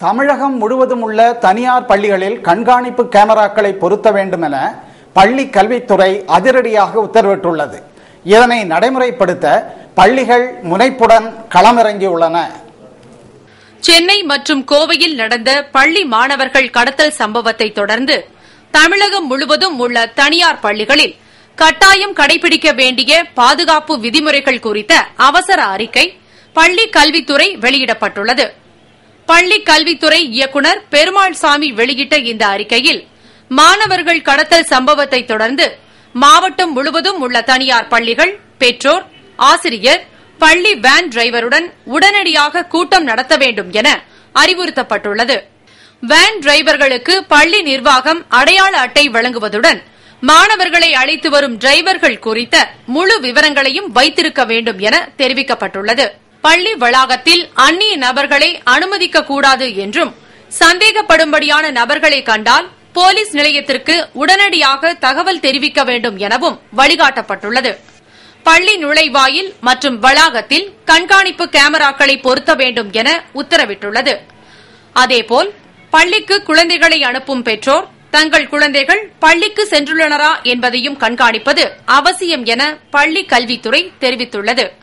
தமிழகம் முழுவதும் உள்ள தனியார் பள்ளிகளில் கண்காணிப்பு கேமராக்களை பொருத்த வேண்டும் என பள்ளி கல்வித்துறை அதிரடியாக உத்தரவிட்டுள்ளது இதனை நடைமுறைப்படுத்த பள்ளிகள் முனைப்புடன் களமிறங்கியுள்ளன சென்னை மற்றும் கோவையில் நடந்த பள்ளி மாணவர்கள் கடத்தல் சம்பவத்தை தொடர்ந்து தமிழகம் முழுவதும் உள்ள தனியார் பள்ளிகளில் கட்டாயம் கடைபிடிக்க வேண்டிய பாதுகாப்பு விதிமுறைகள் குறித்த அவசர அறிக்கை பள்ளி கல்வித்துறை வெளியிடப்பட்டுள்ளது பள்ளி கல்வித்துறை இயக்குநர் பெருமாள் சாமி வெளியிட்ட இந்த அறிக்கையில் மாணவர்கள் கடத்தல் சம்பவத்தை தொடர்ந்து மாவட்டம் முழுவதும் உள்ள தனியார் பள்ளிகள் பெற்றோர் ஆசிரியர் பள்ளி வேன் டிரைவருடன் உடனடியாக கூட்டம் நடத்த வேண்டும் என அறிவுறுத்தப்பட்டுள்ளது வேன் டிரைவர்களுக்கு பள்ளி நிர்வாகம் அடையாள அட்டை வழங்குவதுடன் மாணவர்களை அழைத்து வரும் டிரைவர்கள் குறித்த முழு விவரங்களையும் வைத்திருக்க வேண்டும் என தெரிவிக்கப்பட்டுள்ளது பள்ளி வளாகத்தில் அந்நிய நபர்களை அனுமதிக்க கூடாது என்றும் சந்தேகப்படும்படியான நபர்களை கண்டால் போலீஸ் நிலையத்திற்கு உடனடியாக தகவல் தெரிவிக்க வேண்டும் எனவும் வழிகாட்டப்பட்டுள்ளது பள்ளி நுழைவாயில் மற்றும் வளாகத்தில் கண்காணிப்பு கேமராக்களை பொருத்த வேண்டும் என உத்தரவிட்டுள்ளது அதேபோல் பள்ளிக்கு குழந்தைகளை அனுப்பும் பெற்றோர் தங்கள் குழந்தைகள் பள்ளிக்கு சென்றுள்ளனரா என்பதையும் கண்காணிப்பது அவசியம் என பள்ளி கல்வித்துறை தெரிவித்துள்ளது